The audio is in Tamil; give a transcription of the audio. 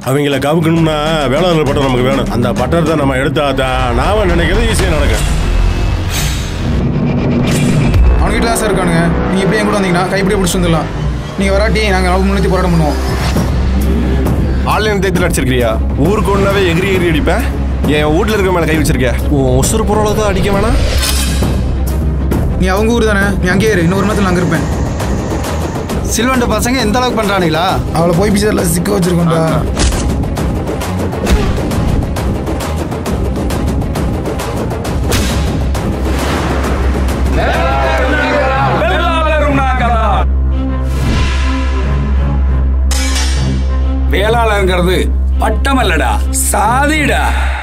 அவங்கள கவுக்கணும்னா வேளாண் பட்டம் நமக்கு வேணும் அந்த பட்டத்தை நம்ம எடுத்தா தான் நாம நினைக்கிறது ஈஸியாக நடக்கும் அவனுக்கிட்ட தான் சார் இருக்கானுங்க நீங்கள் இப்படி என் கூட வந்தீங்கன்னா கைப்பிடியே பிடிச்சி வந்துடலாம் நீங்கள் வராட்டி நாங்கள் நம்ம முன்னேற்றி போராட்டம் பண்ணுவோம் ஆன்லைன் தேய்த்தில் அடிச்சிருக்கிறியா ஊருக்கு ஒன்றாவே எகிரி எகிரி அடிப்பேன் என் வீட்டில் இருக்க மேலே கை வச்சிருக்க உன் உசுறு போகிற அளவுக்கு அடிக்க வேணாம் நீ அவங்க ஊர் தானே நீ அங்கேயே இரு இன்னொரு நேரத்தில் அங்கே இருப்பேன் சில்வண்டு பசங்க எந்த அளவுக்கு பண்றானுங்களா அவளை போய் பிச்சரில் சிக்க வச்சிருக்கோம்டா வேளாளங்கிறது பட்டம் அல்லடா சாதிடா